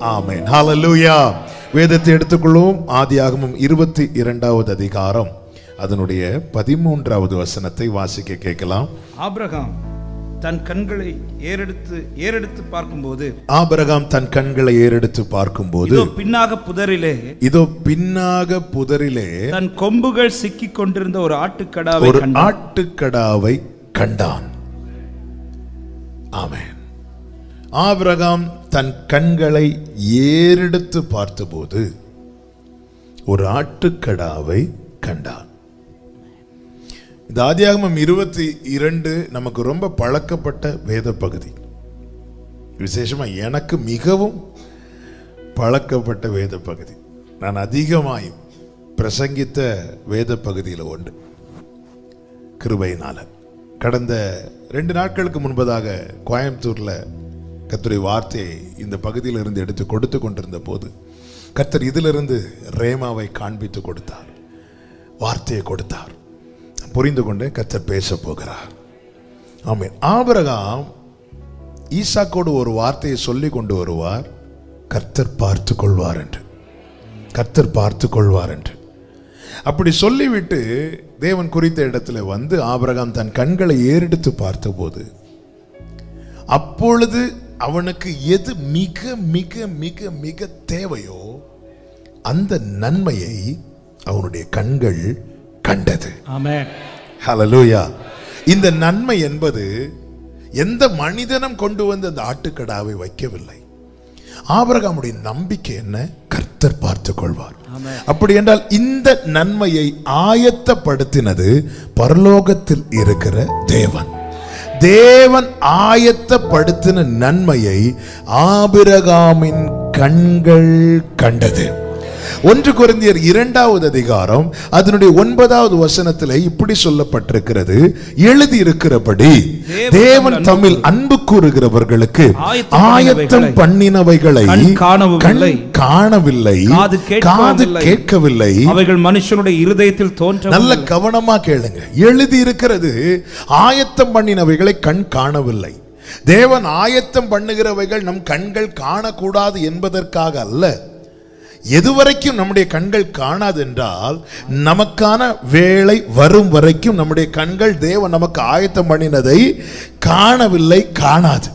ஆமென் ஹalleluya வேதத்தை எடுத்துக்கொள்வோம் ஆதியாகமம் இருபத்தி இரண்டாவது அதிகாரம் அதனுடைய பதிமூன்றாவது வசனத்தை வாசிக்க கேட்கலாம் ஆபிரகாம் தன் கண்களை ஏறெடுத்து ஏறெடுத்து பார்க்கும்போது ஆபிரகாம் தன் கண்களை ஏறெடுத்து பார்க்கும்போது இதோ பின்னாக புதரிலே இதோ பின்னாக புதரிலே தன் கொம்புகள் சிக்கிக் கொண்டிருந்த ஒரு ஆட்டுக்கடாவை ஒரு கண்டான் ஆட்டுக்கடாவை கண்டான் ஆமென் ஆபிரகாம் தன் கண்களை ஏறெடுத்து பார்த்தபோது ஒரு ஆட்டுக்கடாவை கண்டான் இந்த ஆதியாகமம் இருபத்தி இரண்டு நமக்கு ரொம்ப பழக்கப்பட்ட வேத பகுதி விசேஷமா எனக்கு மிகவும் பழக்கப்பட்ட வேத பகுதி நான் அதிகமாய் பிரசங்கித்த வேத பகுதியில் ஒன்று கிருபையினால கடந்த ரெண்டு நாட்களுக்கு முன்பதாக கோயம்புத்தூர்ல கர்த்தருடைய வார்த்தையை இந்த பகுதியில் இருந்து எடுத்து கொடுத்து கொண்டிருந்த போது கர்த்தர் இதிலிருந்து ரேமாவை காண்பித்து கொடுத்தார் வார்த்தையை கொடுத்தார் நான் புரிந்து கொண்டு கர்த்தர் பேச போகிறார் ஆமென் ஆபிரகாம் ஈசாக்கோடு ஒரு வார்த்தையை சொல்லி கொண்டு வருவார் கர்த்தர் பார்த்து கொள்வார் என்று கர்த்தர் பார்த்து கொள்வார் என்று அப்படி சொல்லிவிட்டு தேவன் குறித்த இடத்துல வந்து ஆபிரகாம் தன் கண்களை ஏறெடுத்து பார்த்தபோது அப்பொழுது அவனுக்கு எது மிக மிக மிக மிக தேவையோ அந்த நன்மையை அவனுடைய கண்கள் கண்டது ஆமென் ஹalleluya இந்த நன்மை என்பது எந்த மனிதனும் கொண்டு வந்து அந்த ஆட்டுக்கடாவை வைக்கவில்லை ஆபிரகாமுடைய நம்பிக்கை என்ன கர்த்தர் பார்த்துக் கொள்வார் ஆமென். அப்படி என்றால் இந்த நன்மையை ஆயத்தப்படுத்தினது பரலோகத்தில் இருக்கிற தேவன் தேவன் ஆயத்தப்படுத்தின நன்மையை ஆபிரகாமின் கண்கள் கண்டது ஒன்று குருந்தியர் இரண்டாவது அதிகாரம் அதனுடைய ஒன்பதாவது வசனத்தில் இப்படி சொல்லப்பட்டிருக்கிறது எழுதி இருக்கிறபடி தேவன் தமிழ் அன்பு கூறுகிறவர்களுக்கு ஆயத்தம் ஆயத்தம் பண்ணினவைகளை கண் காணவுமில்லை. கண் காணவில்லை காது காது கேட்கவுமில்லை. கேட்கவில்லை அவைகள் மனுஷனுடைய இருதயத்தில் தோன்ற நல்ல கவனமா கேளுங்க எழுதி இருக்கிறது ஆயத்தம் பண்ணினவைகளை கண் காணவில்லை தேவன் ஆயத்தம் பண்ணுகிறவைகள் நம் கண்கள் காணக்கூடாது என்பதற்காக அல்ல எதுவரைக்கும் நம்முடைய கண்கள் காணாது என்றால் நமக்கான வேலை வரும் வரைக்கும் நம்முடைய கண்கள் தேவன் நமக்கு ஆயத்தம் பண்ணினதை காணவில்லை காணாது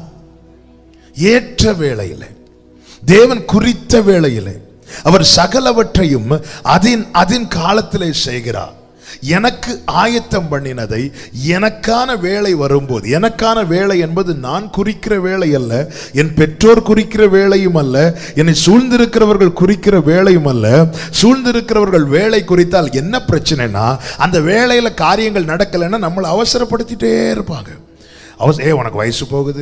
ஏற்ற வேளையிலே தேவன் குறித்த வேளையிலே அவர் சகலவற்றையும் அதின் அதின் காலத்திலே செய்கிறார் எனக்கு ஆயத்தம் பண்ணினதை எனக்கான வேலை வரும்போது எனக்கான வேலை என்பது நான் குறிக்கிற வேலை அல்ல என் பெற்றோர் குறிக்கிற வேலையும் அல்ல என்னை சூழ்ந்திருக்கிறவர்கள் குறிக்கிற வேலையும் அல்ல சூழ்ந்திருக்கிறவர்கள் வேலை குறித்தால் என்ன பிரச்சனைனா அந்த வேலையில காரியங்கள் நடக்கலைன்னா நம்மளை அவசரப்படுத்திட்டே இருப்பாங்க அவச ஏ உனக்கு வயசு போகுது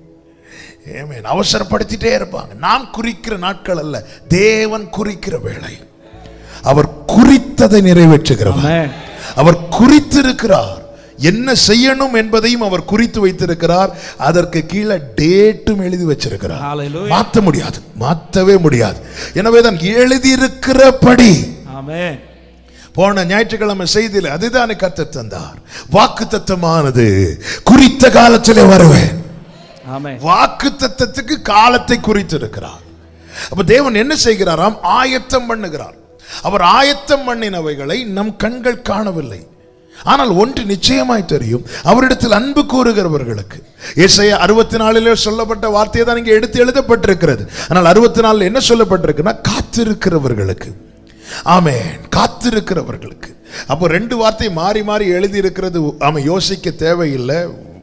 ஏமேன் அவசரப்படுத்திட்டே இருப்பாங்க நாம் குறிக்கிற நாட்கள் அல்ல தேவன் குறிக்கிற வேலை அவர் குறித்ததை நிறைவேற்றுகிறவர் ஆமென். அவர் குறித்திருக்கிறார் என்ன செய்யணும் என்பதையும் அவர் குறித்து வைத்திருக்கிறார் அதற்கு கீழே டேட்டும் எழுதி வச்சிருக்கிறார் Hallelujah. மாற்ற முடியாது மாற்றவே முடியாது எனவே தான் எழுதியிருக்கிறபடி ஆமென் போன ஞாயிற்றுக்கிழமை செய்தியில் அதுதானே கத்த தந்தார் வாக்கு தத்தமானது குறித்த காலத்திலே வருவேன் ஆமென் வாக்கு தத்தத்துக்கு காலத்தை குறித்திருக்கிறார் அப்ப தேவன் என்ன செய்கிறாராம் ஆயத்தம் பண்ணுகிறார் அவர் ஆயத்தம் பண்ணினவைகளை நம் கண்கள் காணவில்லை ஆனால் ஒன்று நிச்சயமாய் தெரியும் அவரிடத்தில் அன்பு கூறுகிறவர்களுக்கு ஏசாயா அறுபத்தி நாலிலே சொல்லப்பட்ட வார்த்தையை தான் இங்கே எடுத்து எழுதப்பட்டிருக்கிறது ஆனால் அறுபத்தி நாலில் என்ன சொல்லப்பட்டிருக்குன்னா காத்திருக்கிறவர்களுக்கு ஆமென் காத்திருக்கிறவர்களுக்கு அப்போ ரெண்டு வார்த்தை மாறி மாறி எழுதி இருக்கிறது ஆமா யோசிக்க தேவையில்லை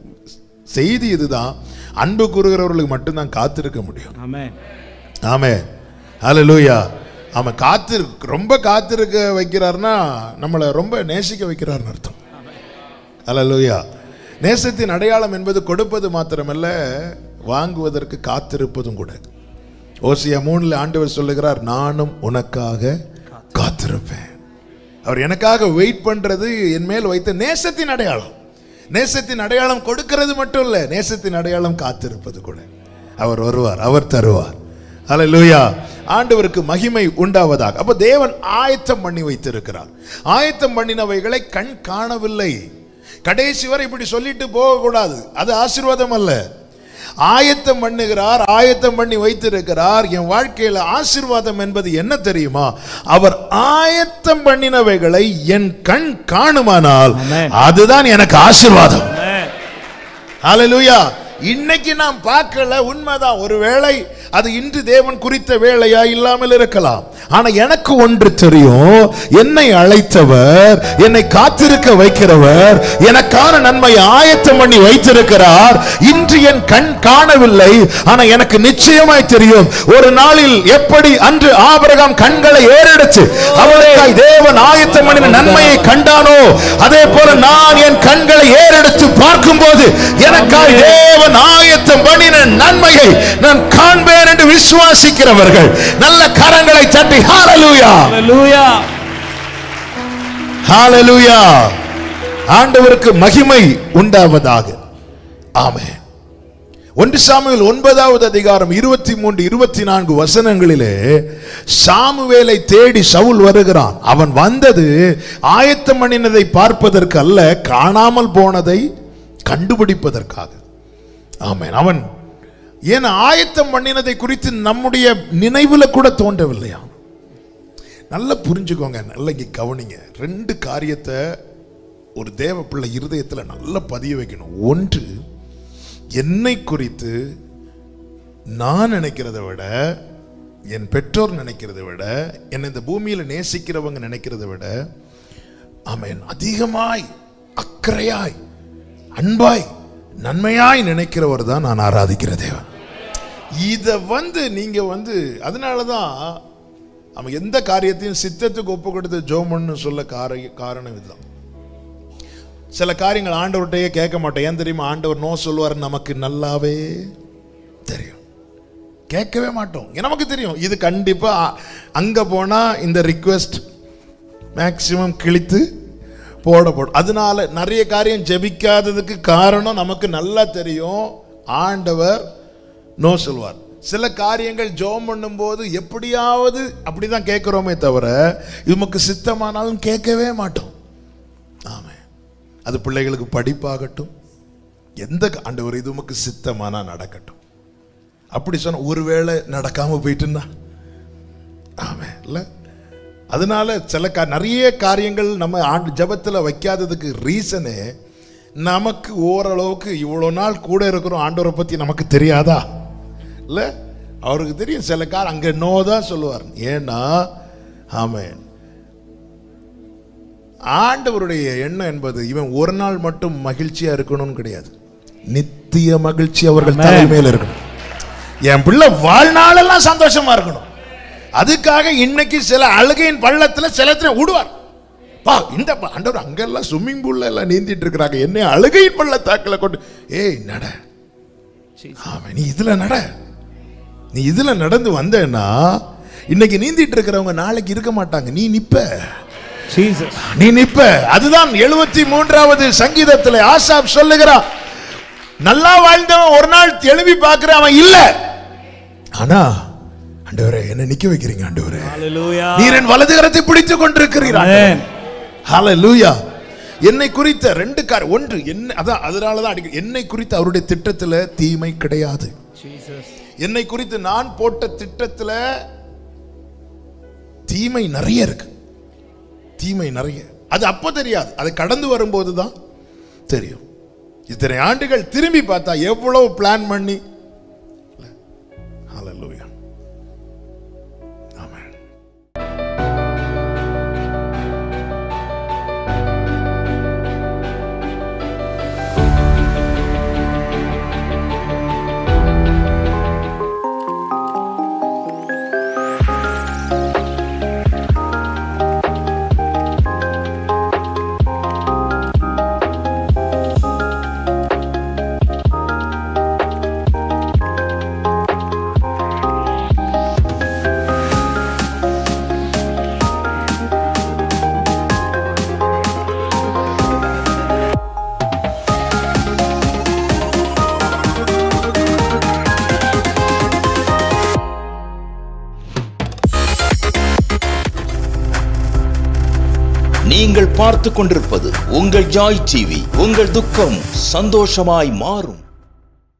செய்தி இதுதான் அன்பு கூறுகிறவர்களுக்கு மட்டும்தான் காத்திருக்க முடியும் ஆமென் ஆமே ஹalleluya ஆமா காத்து ரொம்ப காத்திருக்க வைக்கிறார்னா நம்மளை ரொம்ப நேசிக்க வைக்கிறார்னு அர்த்தம் ஹalleluya நேசத்தின் அடையாளம் என்பது கொடுப்பது மாத்திரமல்ல வாங்குவதற்கு காத்திருப்பதும் கூட ஓசியா மூணுல ஆண்டவர் சொல்லுகிறார் நானும் உனக்காக காத்திருப்பேன் அவர் எனக்காக வெயிட் பண்றது என் மேல் வைத்த நேசத்தின் அடையாளம் நேசத்தின் அடையாளம் கொடுக்கிறது மட்டும் இல்ல நேசத்தின் அடையாளம் காத்திருப்பது கூட அவர் வருவார் அவர் தருவார் அல்லேலூயா ஆண்டவருக்கு மகிமை உண்டாவதாக அப்ப தேவன் ஆயத்தம் பண்ணி வைத்திருக்கிறார் ஆயத்தம் பண்ணினவைகளை கண் காணவில்லை கடைசி வரை இப்படி சொல்லிட்டு போக கூடாது அது ஆசீர்வாதம் அல்ல ஆயத்தம் பண்ணுகிறார் ஆயத்தம் பண்ணி வைத்திருக்கிறார் என் வாழ்க்கையில ஆசீர்வாதம் என்பது என்ன தெரியுமா அவர் ஆயத்தம் பண்ணினவைகளை என் கண் காணுமானால் Amen. அதுதான் எனக்கு ஆசீர்வாதம் Amen. ஹalleluya இன்னைக்கு நாம் பார்க்கல உண்மைதான் ஒருவேளை அது இன்று தேவன் குறித்த வேலையா இல்லாமல் இருக்கலாம் ஆனா எனக்கு ஒன்று தெரியும் என்னை அழைத்தவர் என்னை காத்திருக்க வைக்கிறவர் எனக்கான நன்மையை ஆயத்தம் பண்ணி வைத்திருக்கிறார் இன்று என் கண் காணவில்லை ஆனா எனக்கு நிச்சயமாய் தெரியும் ஒரு நாளில் எப்படி அன்று ஆபிரகாம் கண்களை ஏறெடுத்து அவருக்காய் தேவன் ஆயத்தம் பண்ணின நன்மையை கண்டானோ அதே போல நான் என் கண்களை ஏறெடுத்து பார்க்கும்போது எனக்காய் தேவன் ஆயத்தம் பண்ணின நன்மையை நான் காண்பேன் என்று விசுவாசிக்கிறவர்கள் நல்ல கரங்களை தட்டி ஹalleluya Hallelujah. ஹalleluya ஆண்டவருக்கு மகிமை உண்டாவதாக ஆமென் ஒன்று சாமுவேல் ஒன்பதாவது அதிகாரம் இருபத்தி மூன்று இருபத்தி நான்கு வசனங்களிலே சாமுவேலை தேடி சவுல் வருகிறான் அவன் வந்தது ஆயத்தம் பண்ணினதை பார்ப்பதற்கு அல்ல காணாமல் போனதை கண்டுபிடிப்பதற்காக ஆமென் அவன் ஏன் ஆயத்தம் பண்ணினதை குறித்து நம்முடைய நினைவுல கூட தோன்றவில்லையா நல்லா புரிஞ்சுக்கோங்க நல்லா இங்க கவனிங்க ரெண்டு காரியத்தை ஒரு தேவ பிள்ளை இருதயத்துல நல்லா பதிய வைக்கணும் ஒன்று என்னை குறித்து நான் நினைக்கிறதை விட என் பெற்றோர் நினைக்கிறதை விட என்னை இந்த பூமியில நேசிக்கிறவங்க நினைக்கிறதை விட ஆமென் அதிகமாய் அக்கறையாய் அன்பாய் நன்மையாய் நினைக்கிறவர் தான் நான் ஆராதிக்கிற தேவன் இத வந்து நீங்க வந்து அதனாலதான் அவன் எந்த காரியத்தையும் சித்தத்துக்கு ஒப்பு கொடுத்து ஜோமன்னு சொல்ல கார காரணம் இதுதான் சில காரியங்கள் ஆண்டவர்கிட்டயே கேட்க மாட்டோம் ஏன் தெரியுமா ஆண்டவர் நோ சொல்லுவார் நமக்கு நல்லாவே தெரியும் கேட்கவே மாட்டோம் நமக்கு தெரியும் இது கண்டிப்பா அ- அங்க போனா இந்த ரிக்வெஸ்ட் மேக்சிமம் கிழித்து போடப்படும் அதனால நிறைய காரியம் ஜெபிக்காததுக்கு காரணம் நமக்கு நல்லா தெரியும் ஆண்டவர் நோ சொல்வார் சில காரியங்கள் ஜெபம் பண்ணும்போது எப்படியாவது அப்படிதான் கேட்கிறோமே தவிர இது நமக்கு சித்தமானாலும் கேட்கவே மாட்டோம் ஆமே அது பிள்ளைகளுக்கு படிப்பாகட்டும் எந்த ஆண்டவர் இது உமக்கு சித்தமானா நடக்கட்டும் அப்படி சொன்ன ஒருவேளை நடக்காம போயிட்டுன்னா ஆமே இல்ல அதனால சில கா நிறைய காரியங்கள் நம்ம ஆண்டு ஜபத்துல வைக்காததுக்கு ரீசனே நமக்கு ஓரளவுக்கு இவ்வளோ நாள் கூட இருக்கிறோம் ஆண்டவரை பத்தி நமக்கு தெரியாதா இல்ல அவருக்கு தெரியும் சில கார் அங்க நோ தான் சொல்லுவார் ஏன்னா ஆமென் ஆண்டவருடைய எண்ணம் என்பது இவன் ஒரு நாள் மட்டும் மகிழ்ச்சியா இருக்கணும்னு கிடையாது நித்திய மகிழ்ச்சி அவர்கள் Amen. தலைமையில் இருக்கணும் என் பிள்ளை வாழ்நாளெல்லாம் சந்தோஷமா இருக்கணும் அதுக்காக இன்னைக்கு சில அழுகையின் பள்ளத்துல சிலத்துல விடுவார் பா இந்த பா- ஆண்டவர் அங்கெல்லாம் ஸ்விம்மிங் பூல்ல எல்லாம் நீந்திட்டு இருக்கிறாங்க என்னை அழுகையின் பள்ளத்தாக்கில் கொண்டு ஏய் நட ஆமா நீ இதுல நட நீ இதுல நடந்து வந்தேன்னா இன்னைக்கு நீந்திட்டு இருக்கிறவங்க நாளைக்கு இருக்க மாட்டாங்க நீ நிப்ப Jesus. நீ நிப்ப அதுதான் எழுபத்தி மூன்றாவது சங்கீதத்தில் ஆசாப் சொல்லுகிறான் நல்லா வாழ்ந்தவன் ஒரு நாள் எழுப்பி பார்க்கிற அவன் இல்ல ஆனா ஆண்டவரே என்ன நிக்க வைக்கிறீங்க ஆண்டவரே Hallelujah. நீர் என் வலது கரத்தை பிடித்துக் கொண்டிருக்கிறீர் Amen. ஹalleluya என்னை குறித்த ரெண்டு கார் ஒன்று என்ன அதான் அதனால தான் அடிக்க என்னை குறித்த அவருடைய திட்டத்துல தீமை கிடையாது Jesus. என்னை குறித்து நான் போட்ட திட்டத்துல தீமை நிறைய இருக்கு தீமை நிறைய அது அப்ப தெரியாது அது கடந்து வரும்போது தான் தெரியும் இத்தனை ஆண்டுகள் திரும்பி பார்த்தா எவ்வளவு பிளான் பண்ணி ஹalleluya ஆமென் நீங்கள் பார்த்து கொண்டிருப்பது உங்கள் ஜாய் டிவி உங்கள் துக்கம் சந்தோஷமாய் மாறும்